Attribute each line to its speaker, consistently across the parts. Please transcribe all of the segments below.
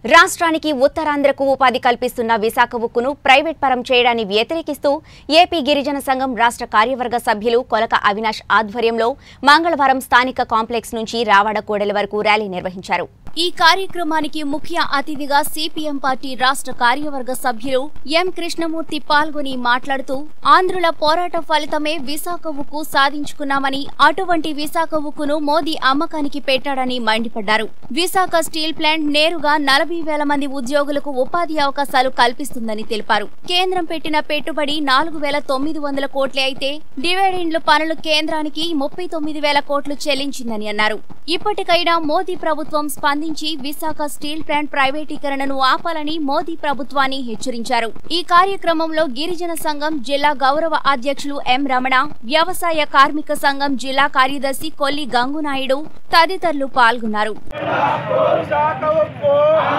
Speaker 1: రాష్ట్రానికి ఉత్తరాంధ్రకు ఉపాధి కల్పిస్తున్న విశాఖ ఉక్కును ప్రైవేట్ పరం చేయడాన్ని వ్యతిరేకిస్తూ ఏపీ గిరిజన సంఘం రాష్ట్ర కార్యవర్గ సభ్యులు కొలక అవినాష్ ఆధ్వర్యంలో మంగళవారం స్థానిక కాంప్లెక్స్ నుంచి రావాడ కూడలి వరకు ర్యాలీ నిర్వహించారు ఈ కార్యక్రమానికి ముఖ్య అతిథిగా సిపిఎం పార్టీ రాష్ట్ర కార్యవర్గ సభ్యులు ఎం కృష్ణమూర్తి పాల్గొని మాట్లాడుతూ ఆంధ్రుల పోరాట ఫలితమే విశాఖ ఉక్కు సాధించుకున్నామని అటువంటి విశాఖ ఉక్కును మోదీ అమ్మకానికి పెట్టాడని మండిపడ్డారు విశాఖ స్టీల్ ప్లాంట్ నేరుగా నలభై వేల మంది ఉద్యోగులకు ఉపాధి అవకాశాలు కల్పిస్తుందని తెలిపారు కేంద్రం పెట్టిన పెట్టుబడి నాలుగు వేల తొమ్మిది వందల కోట్లే అయితే డివిడెండ్లు పనులు కేంద్రానికి ముప్పై తొమ్మిది వేల కోట్లు చెల్లించిందని అన్నారు ఇప్పటికైనా మోదీ ప్రభుత్వం స్పందించి విశాఖ స్టీల్ ప్లాంట్ ప్రైవేటీకరణను ఆపాలని మోదీ ప్రభుత్వాన్ని హెచ్చరించారు ఈ కార్యక్రమంలో గిరిజన సంఘం జిల్లా గౌరవ అధ్యక్షులు ఎం రమణ వ్యవసాయ కార్మిక సంఘం జిల్లా కార్యదర్శి కొల్లి గంగునాయుడు తదితరులు పాల్గొన్నారు
Speaker 2: విశాఖ ఉక్కు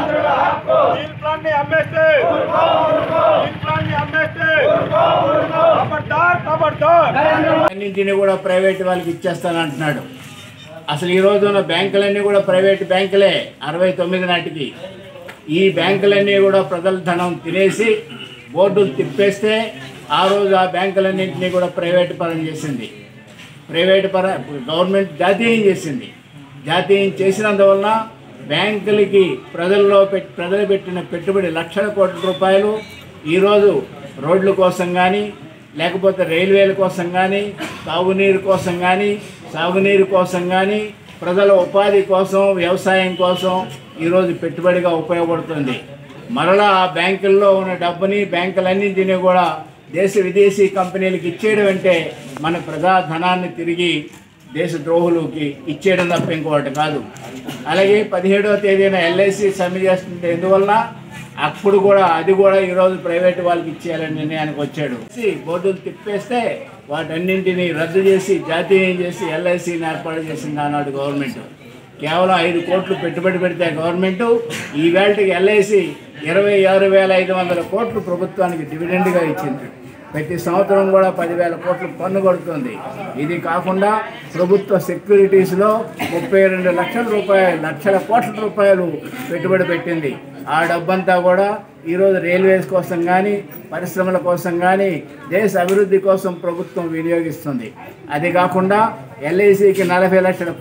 Speaker 2: స్టీల్ ప్లాంట్ ని అమ్మేస్తే స్టీల్ ప్లాంట్ ని అమ్మేస్తే ఖబర్దార్ ఖబర్దార్
Speaker 3: అన్నింటినీ కూడా ప్రైవేట్ వాళ్ళకి ఇచ్చేస్తానంటున్నాడు అసలు ఈ రోజున బ్యాంకులన్నీ కూడా ప్రైవేట్ బ్యాంకులే అరవై తొమ్మిది నాటికి ఈ బ్యాంకులన్నీ కూడా ప్రజల ధనం తినేసి బోర్డులు తిప్పేస్తే ఆ రోజు ఆ బ్యాంకులన్నింటినీ కూడా ప్రైవేట్ పరం చేసింది ప్రైవేట్ పర గవర్నమెంట్ జాతీయం చేసింది జాతీయం చేసినందువలన బ్యాంకులకి ప్రజల్లో పెట్ ప్రజలు పెట్టిన పెట్టుబడి లక్షల కోట్ల రూపాయలు ఈరోజు రోడ్ల కోసం కానీ లేకపోతే రైల్వేల కోసం కానీ తాగునీరు కోసం కానీ సాగునీరు కోసం కానీ ప్రజల ఉపాధి కోసం వ్యవసాయం కోసం ఈరోజు పెట్టుబడిగా ఉపయోగపడుతుంది మరలా ఆ బ్యాంకుల్లో ఉన్న డబ్బుని బ్యాంకులన్నింటినీ కూడా దేశ విదేశీ కంపెనీలకు ఇచ్చేయడం అంటే మన ప్రజా ధనాన్ని తిరిగి దేశ ద్రోహులకి ఇచ్చేయడం తప్ప ఇంకోటి కాదు అలాగే పదిహేడవ తేదీన ఎల్ఐసి సమ్మె చేస్తుంటే ఎందువల్ల అప్పుడు కూడా అది కూడా ఈరోజు ప్రైవేట్ వాళ్ళకి ఇచ్చేయాలని నిర్ణయానికి వచ్చాడు బోర్డులు తిప్పేస్తే వాటన్నింటినీ రద్దు చేసి జాతీయం చేసి ఎల్ఐసిని ఏర్పాటు చేసింది ఆనాడు గవర్నమెంట్ కేవలం ఐదు కోట్లు పెట్టుబడి పెడితే గవర్నమెంట్ ఈ వేళకి ఎల్ఐసి ఇరవై ఆరు వేల ఐదు వందల కోట్లు ప్రభుత్వానికి డివిడెండ్గా ఇచ్చింది ప్రతి సంవత్సరం కూడా పదివేల కోట్లు పన్ను కొడుతుంది ఇది కాకుండా ప్రభుత్వ సెక్యూరిటీస్లో ముప్పై రెండు లక్షల రూపాయలు లక్షల కోట్ల రూపాయలు పెట్టుబడి పెట్టింది ఆ డబ్బంతా కూడా ఈరోజు రైల్వేస్ కోసం కానీ పరిశ్రమల కోసం కానీ దేశ అభివృద్ధి కోసం ప్రభుత్వం వినియోగిస్తుంది అది కాకుండా ఎల్ఐసికి నలభై లక్షల